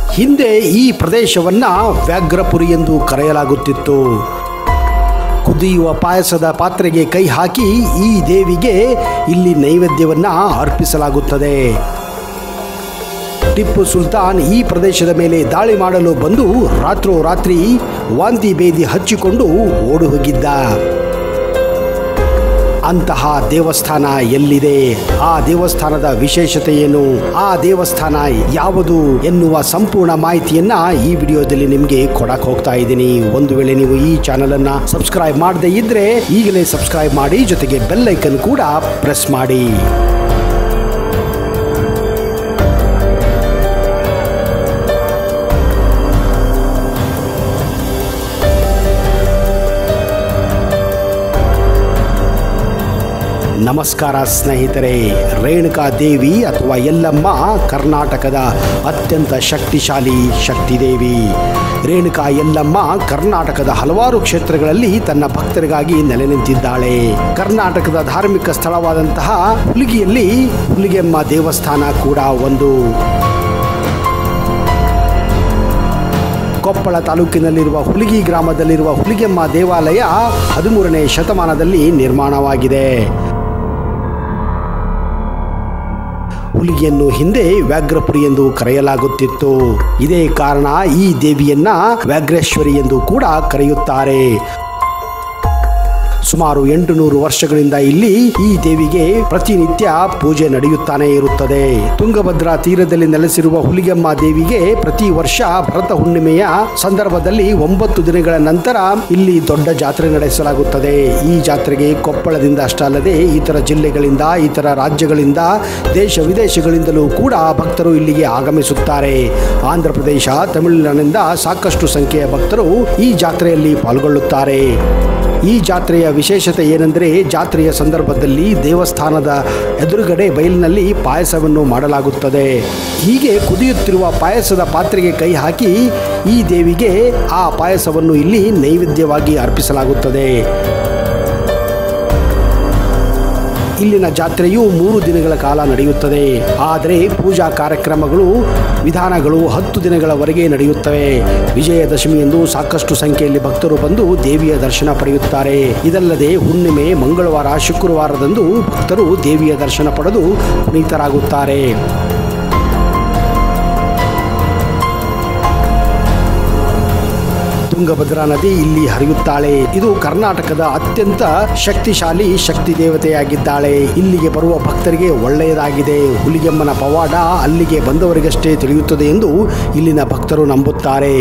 ಹಿಂದೆ ಈ ಪ್ರದೇಶವನ್ನ ವ್ಯಾಘ್ರಪುರಿ ಎಂದು ಕರೆಯಲಾಗುತ್ತಿತ್ತು ಕುದಿಯುವ ಪಾಯಸದ ಪಾತ್ರೆಗೆ ಕೈ ಹಾಕಿ ಈ ದೇವಿಗೆ ಇಲ್ಲಿ ನೈವೇದ್ಯವನ್ನ ಅರ್ಪಿಸಲಾಗುತ್ತದೆ ಟಿಪ್ಪು ಸುಲ್ತಾನ್ ಈ ಪ್ರದೇಶದ ಮೇಲೆ ದಾಳಿ ಮಾಡಲು ಬಂದು ರಾತ್ರೋರಾತ್ರಿ ವಾಂತಿ ಬೇದಿ ಹಚ್ಚಿಕೊಂಡು ಓಡಿ ಹೋಗಿದ್ದ ಅಂತಹ ದೇವಸ್ಥಾನ ಎಲ್ಲಿದೆ ಆ ದೇವಸ್ಥಾನದ ವಿಶೇಷತೆ ಏನು ಆ ದೇವಸ್ಥಾನ ಯಾವುದು ಎನ್ನುವ ಸಂಪೂರ್ಣ ಮಾಹಿತಿಯನ್ನ ಈ ವಿಡಿಯೋದಲ್ಲಿ ನಿಮಗೆ ಕೊಡಕ್ ಹೋಗ್ತಾ ಇದ್ದೀನಿ ಒಂದು ವೇಳೆ ನೀವು ಈ ಚಾನೆಲ್ ಅನ್ನ ಸಬ್ಸ್ಕ್ರೈಬ್ ಮಾಡದೇ ಇದ್ರೆ ಈಗಲೇ ಸಬ್ಸ್ಕ್ರೈಬ್ ಮಾಡಿ ಜೊತೆಗೆ ಬೆಲ್ ಐಕನ್ ಕೂಡ ಪ್ರೆಸ್ ಮಾಡಿ ನಮಸ್ಕಾರ ಸ್ನೇಹಿತರೆ ರೇಣುಕಾ ದೇವಿ ಅಥವಾ ಎಲ್ಲಮ್ಮ ಕರ್ನಾಟಕದ ಅತ್ಯಂತ ಶಕ್ತಿಶಾಲಿ ಶಕ್ತಿದೇವಿ ರೇಣುಕಾ ಎಲ್ಲಮ್ಮ ಕರ್ನಾಟಕದ ಹಲವಾರು ಕ್ಷೇತ್ರಗಳಲ್ಲಿ ತನ್ನ ಭಕ್ತರಿಗಾಗಿ ನೆಲೆ ನಿಂತಿದ್ದಾಳೆ ಕರ್ನಾಟಕದ ಧಾರ್ಮಿಕ ಸ್ಥಳವಾದಂತಹ ಹುಲಿಗಿಯಲ್ಲಿ ಹುಲಿಗೆಮ್ಮ ದೇವಸ್ಥಾನ ಕೂಡ ಒಂದು ಕೊಪ್ಪಳ ತಾಲೂಕಿನಲ್ಲಿರುವ ಹುಲಿಗಿ ಗ್ರಾಮದಲ್ಲಿರುವ ಹುಲಿಗೆಮ್ಮ ದೇವಾಲಯ ಹದಿಮೂರನೇ ಶತಮಾನದಲ್ಲಿ ನಿರ್ಮಾಣವಾಗಿದೆ ಹುಲಿಗೆಯನ್ನು ಹಿಂದೆ ವ್ಯಾಘ್ರಪುರಿ ಎಂದು ಕರೆಯಲಾಗುತ್ತಿತ್ತು ಇದೇ ಕಾರಣ ಈ ದೇವಿಯನ್ನ ವ್ಯಾಘ್ರೇಶ್ವರಿ ಎಂದು ಕೂಡ ಕರೆಯುತ್ತಾರೆ ಸುಮಾರು ಎಂಟು ನೂರು ವರ್ಷಗಳಿಂದ ಇಲ್ಲಿ ಈ ದೇವಿಗೆ ಪ್ರತಿನಿತ್ಯ ಪೂಜೆ ನಡೆಯುತ್ತಾನೆ ಇರುತ್ತದೆ ತುಂಗಭದ್ರಾ ತೀರದಲ್ಲಿ ನೆಲೆಸಿರುವ ಹುಲಿಗೆಮ್ಮ ದೇವಿಗೆ ಪ್ರತಿ ವರ್ಷ ಭರತ ಹುಣ್ಣಿಮೆಯ ಸಂದರ್ಭದಲ್ಲಿ ಒಂಬತ್ತು ದಿನಗಳ ನಂತರ ಇಲ್ಲಿ ದೊಡ್ಡ ಜಾತ್ರೆ ನಡೆಸಲಾಗುತ್ತದೆ ಈ ಜಾತ್ರೆಗೆ ಕೊಪ್ಪಳದಿಂದ ಅಷ್ಟಲ್ಲದೆ ಇತರ ಜಿಲ್ಲೆಗಳಿಂದ ಇತರ ರಾಜ್ಯಗಳಿಂದ ದೇಶ ವಿದೇಶಗಳಿಂದಲೂ ಕೂಡ ಭಕ್ತರು ಇಲ್ಲಿಗೆ ಆಗಮಿಸುತ್ತಾರೆ ಆಂಧ್ರ ಪ್ರದೇಶ ತಮಿಳುನಾಡಿನಿಂದ ಸಾಕಷ್ಟು ಸಂಖ್ಯೆಯ ಭಕ್ತರು ಈ ಜಾತ್ರೆಯಲ್ಲಿ ಪಾಲ್ಗೊಳ್ಳುತ್ತಾರೆ ಈ ಜಾತ್ರೆಯ ವಿಶೇಷತೆ ಏನೆಂದರೆ ಜಾತ್ರೆಯ ಸಂದರ್ಭದಲ್ಲಿ ದೇವಸ್ಥಾನದ ಎದುರುಗಡೆ ಬಯಲಿನಲ್ಲಿ ಪಾಯಸವನ್ನು ಮಾಡಲಾಗುತ್ತದೆ ಹೀಗೆ ಕುದಿಯುತ್ತಿರುವ ಪಾಯಸದ ಪಾತ್ರೆಗೆ ಕೈ ಹಾಕಿ ಈ ದೇವಿಗೆ ಆ ಪಾಯಸವನ್ನು ಇಲ್ಲಿ ನೈವೇದ್ಯವಾಗಿ ಅರ್ಪಿಸಲಾಗುತ್ತದೆ ಇಲ್ಲಿನ ಜಾತ್ರೆಯು ಮೂರು ದಿನಗಳ ಕಾಲ ನಡೆಯುತ್ತದೆ ಆದರೆ ಪೂಜಾ ಕಾರ್ಯಕ್ರಮಗಳು ವಿಧಾನಗಳು ಹತ್ತು ದಿನಗಳವರೆಗೆ ನಡೆಯುತ್ತವೆ ವಿಜಯದಶಮಿಯಂದು ಸಾಕಷ್ಟು ಸಂಖ್ಯೆಯಲ್ಲಿ ಭಕ್ತರು ಬಂದು ದೇವಿಯ ದರ್ಶನ ಪಡೆಯುತ್ತಾರೆ ಇದಲ್ಲದೆ ಹುಣ್ಣಿಮೆ ಮಂಗಳವಾರ ಶುಕ್ರವಾರದಂದು ಭಕ್ತರು ದೇವಿಯ ದರ್ಶನ ಪಡೆದು ಪುನೀತರಾಗುತ್ತಾರೆ ತುಂಗಭದ್ರಾ ನದಿ ಇಲ್ಲಿ ಹರಿಯುತ್ತಾಳೆ ಇದು ಕರ್ನಾಟಕದ ಅತ್ಯಂತ ಶಕ್ತಿಶಾಲಿ ಶಕ್ತಿ ದೇವತೆಯಾಗಿದ್ದಾಳೆ ಇಲ್ಲಿಗೆ ಬರುವ ಭಕ್ತರಿಗೆ ಒಳ್ಳೆಯದಾಗಿದೆ ಹುಲಿಗೆಮ್ಮನ ಪವಾಡ ಅಲ್ಲಿಗೆ ಬಂದವರಿಗಷ್ಟೇ ತಿಳಿಯುತ್ತದೆ ಎಂದು ಇಲ್ಲಿನ ಭಕ್ತರು ನಂಬುತ್ತಾರೆ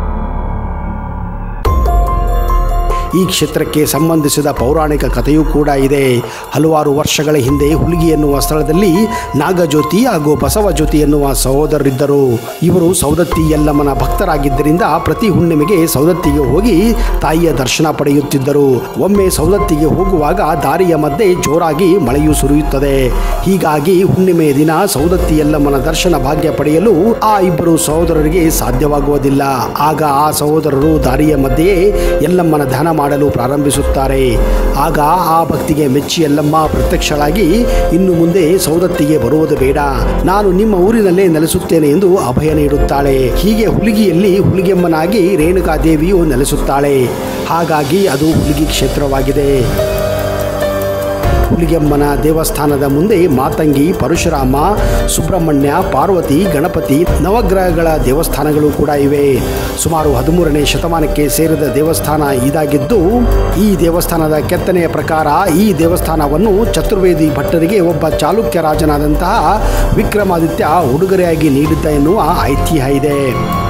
ಈ ಕ್ಷೇತ್ರಕ್ಕೆ ಸಂಬಂಧಿಸಿದ ಪೌರಾಣಿಕ ಕಥೆಯೂ ಕೂಡ ಇದೆ ಹಲವಾರು ವರ್ಷಗಳ ಹಿಂದೆ ಹುಲಿಗಿ ಎನ್ನುವ ಸ್ಥಳದಲ್ಲಿ ನಾಗಜ್ಯೋತಿ ಹಾಗೂ ಬಸವಜ್ಯೋತಿ ಎನ್ನುವ ಸಹೋದರರಿದ್ದರು ಇವರು ಸೌದತ್ತಿ ಯಲ್ಲಮ್ಮನ ಭಕ್ತರಾಗಿದ್ದರಿಂದ ಪ್ರತಿ ಹುಣ್ಣಿಮೆಗೆ ಸೌದತ್ತಿಗೆ ಹೋಗಿ ತಾಯಿಯ ದರ್ಶನ ಪಡೆಯುತ್ತಿದ್ದರು ಒಮ್ಮೆ ಸೌದತ್ತಿಗೆ ಹೋಗುವಾಗ ದಾರಿಯ ಮಧ್ಯೆ ಜೋರಾಗಿ ಮಳೆಯು ಸುರಿಯುತ್ತದೆ ಹೀಗಾಗಿ ಹುಣ್ಣಿಮೆಯ ದಿನ ಸೌದತ್ತಿ ಯಲ್ಲಮ್ಮನ ದರ್ಶನ ಭಾಗ್ಯ ಪಡೆಯಲು ಆ ಇಬ್ಬರು ಸಹೋದರರಿಗೆ ಸಾಧ್ಯವಾಗುವುದಿಲ್ಲ ಆಗ ಆ ಸಹೋದರರು ದಾರಿಯ ಮಧ್ಯೆಯೇ ಯಲ್ಲಮ್ಮನ ಧ್ಯಾನ ಮಾಡಲು ಪ್ರಾರಂಭಿಸುತ್ತಾರೆ ಆಗ ಆ ಭಕ್ತಿಗೆ ಮೆಚ್ಚಿ ಎಲ್ಲಮ್ಮ ಪ್ರತ್ಯಕ್ಷಳಾಗಿ ಇನ್ನು ಮುಂದೆ ಸೌದತ್ತಿಗೆ ಬರುವುದು ಬೇಡ ನಾನು ನಿಮ್ಮ ಊರಿನಲ್ಲೇ ನೆಲೆಸುತ್ತೇನೆ ಎಂದು ಅಭಯ ನೀಡುತ್ತಾಳೆ ಹೀಗೆ ಹುಲಿಗಿಯಲ್ಲಿ ಹುಲಿಗೆಮ್ಮನಾಗಿ ರೇಣುಕಾ ದೇವಿಯು ನೆಲೆಸುತ್ತಾಳೆ ಹಾಗಾಗಿ ಅದು ಹುಲಿಗಿ ಕ್ಷೇತ್ರವಾಗಿದೆ ಹುಲಿಗೆಮ್ಮನ ದೇವಸ್ಥಾನದ ಮುಂದೆ ಮಾತಂಗಿ ಪರಶುರಾಮ ಸುಬ್ರಹ್ಮಣ್ಯ ಪಾರ್ವತಿ ಗಣಪತಿ ನವಗ್ರಹಗಳ ದೇವಸ್ಥಾನಗಳು ಕೂಡ ಇವೆ ಸುಮಾರು ಹದಿಮೂರನೇ ಶತಮಾನಕ್ಕೆ ಸೇರಿದ ದೇವಸ್ಥಾನ ಇದಾಗಿದ್ದು ಈ ದೇವಸ್ಥಾನದ ಕೆತ್ತನೆಯ ಪ್ರಕಾರ ಈ ದೇವಸ್ಥಾನವನ್ನು ಚತುರ್ವೇದಿ ಭಟ್ಟರಿಗೆ ಒಬ್ಬ ಚಾಲುಕ್ಯ ರಾಜನಾದಂತಹ ವಿಕ್ರಮಾದಿತ್ಯ ಉಡುಗೊರೆಯಾಗಿ ನೀಡಿದ್ದ ಎನ್ನುವ ಐತಿಹ್ಯ ಇದೆ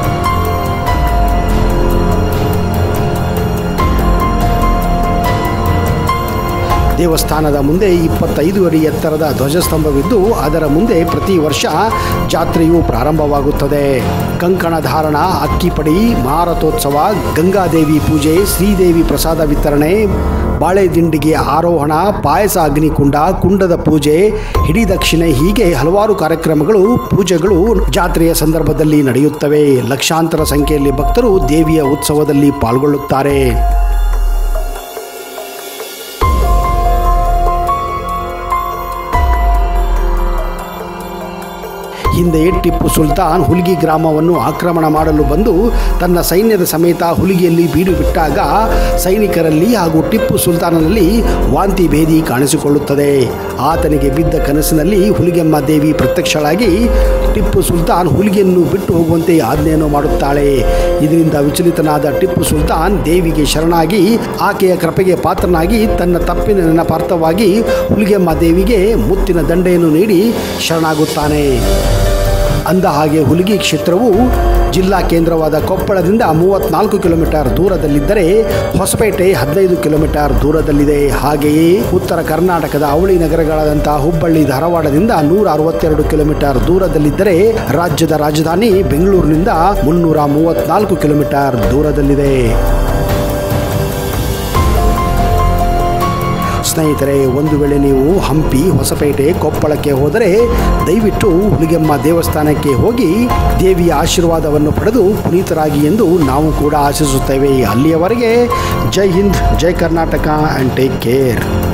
ದೇವಸ್ಥಾನದ ಮುಂದೆ ಇಪ್ಪತ್ತೈದು ಅಡಿ ಎತ್ತರದ ಧ್ವಜಸ್ತಂಭವಿದ್ದು ಅದರ ಮುಂದೆ ಪ್ರತಿ ವರ್ಷ ಜಾತ್ರೆಯು ಪ್ರಾರಂಭವಾಗುತ್ತದೆ ಕಂಕಣ ಧಾರಣ ಅಕ್ಕಿಪಡಿ ಮಾರಥೋತ್ಸವ ಗಂಗಾದೇವಿ ಪೂಜೆ ಶ್ರೀದೇವಿ ಪ್ರಸಾದ ವಿತರಣೆ ಬಾಳೆದಿಂಡಿಗೆ ಆರೋಹಣ ಪಾಯಸ ಅಗ್ನಿಕುಂಡ ಕುಂಡದ ಪೂಜೆ ಹಿಡಿ ದಕ್ಷಿಣೆ ಹೀಗೆ ಹಲವಾರು ಕಾರ್ಯಕ್ರಮಗಳು ಪೂಜೆಗಳು ಜಾತ್ರೆಯ ಸಂದರ್ಭದಲ್ಲಿ ನಡೆಯುತ್ತವೆ ಲಕ್ಷಾಂತರ ಸಂಖ್ಯೆಯಲ್ಲಿ ಭಕ್ತರು ದೇವಿಯ ಉತ್ಸವದಲ್ಲಿ ಪಾಲ್ಗೊಳ್ಳುತ್ತಾರೆ ಹಿಂದೆ ಟಿಪ್ಪು ಸುಲ್ತಾನ್ ಹುಲಿಗಿ ಗ್ರಾಮವನ್ನು ಆಕ್ರಮಣ ಮಾಡಲು ಬಂದು ತನ್ನ ಸೈನ್ಯದ ಸಮೇತ ಹುಲಿಗಿಯಲ್ಲಿ ಬೀಡು ಬಿಟ್ಟಾಗ ಸೈನಿಕರಲ್ಲಿ ಹಾಗೂ ಟಿಪ್ಪು ಸುಲ್ತಾನನಲ್ಲಿ ವಾಂತಿ ಭೇದಿ ಕಾಣಿಸಿಕೊಳ್ಳುತ್ತದೆ ಆತನಿಗೆ ಬಿದ್ದ ಕನಸಿನಲ್ಲಿ ಹುಲಿಗೆಮ್ಮ ದೇವಿ ಪ್ರತ್ಯಕ್ಷಳಾಗಿ ಟಿಪ್ಪು ಸುಲ್ತಾನ್ ಹುಲಿಗೆಯನ್ನು ಬಿಟ್ಟು ಹೋಗುವಂತೆ ಆಜ್ಞೆಯನ್ನು ಮಾಡುತ್ತಾಳೆ ಇದರಿಂದ ವಿಚಲಿತನಾದ ಟಿಪ್ಪು ಸುಲ್ತಾನ್ ದೇವಿಗೆ ಶರಣಾಗಿ ಆಕೆಯ ಕೃಪೆಗೆ ಪಾತ್ರನಾಗಿ ತನ್ನ ತಪ್ಪಿನ ನೆನಪಾರ್ಥವಾಗಿ ಹುಲಿಗೆಮ್ಮ ದೇವಿಗೆ ಮುತ್ತಿನ ದಂಡೆಯನ್ನು ನೀಡಿ ಶರಣಾಗುತ್ತಾನೆ ಅಂದ ಹಾಗೆ ಹುಲಿಗಿ ಕ್ಷೇತ್ರವು ಜಿಲ್ಲಾ ಕೇಂದ್ರವಾದ ಕೊಪ್ಪಳದಿಂದ ಮೂವತ್ನಾಲ್ಕು ಕಿಲೋಮೀಟರ್ ದೂರದಲ್ಲಿದ್ದರೆ ಹೊಸಪೇಟೆ ಹದಿನೈದು ಕಿಲೋಮೀಟರ್ ದೂರದಲ್ಲಿದೆ ಹಾಗೆಯೇ ಉತ್ತರ ಕರ್ನಾಟಕದ ಅವಳಿ ನಗರಗಳಾದಂತಹ ಹುಬ್ಬಳ್ಳಿ ಧಾರವಾಡದಿಂದ ನೂರ ಅರವತ್ತೆರಡು ಕಿಲೋಮೀಟರ್ ದೂರದಲ್ಲಿದ್ದರೆ ರಾಜ್ಯದ ರಾಜಧಾನಿ ಬೆಂಗಳೂರಿನಿಂದ ಮುನ್ನೂರ ಮೂವತ್ನಾಲ್ಕು ಕಿಲೋಮೀಟರ್ ದೂರದಲ್ಲಿದೆ ಸ್ನೇಹಿತರೆ ಒಂದು ವೇಳೆ ನೀವು ಹಂಪಿ ಹೊಸಪೇಟೆ ಕೊಪ್ಪಳಕ್ಕೆ ಹೋದರೆ ದಯವಿಟ್ಟು ಹುಲಿಗೆಮ್ಮ ದೇವಸ್ಥಾನಕ್ಕೆ ಹೋಗಿ ದೇವಿಯ ಆಶೀರ್ವಾದವನ್ನು ಪಡೆದು ಪುನೀತರಾಗಿ ಎಂದು ನಾವು ಕೂಡ ಆಶಿಸುತ್ತೇವೆ ಅಲ್ಲಿಯವರೆಗೆ ಜೈ ಹಿಂದ್ ಜೈ ಕರ್ನಾಟಕ ಆ್ಯಂಡ್ ಟೇಕ್ ಕೇರ್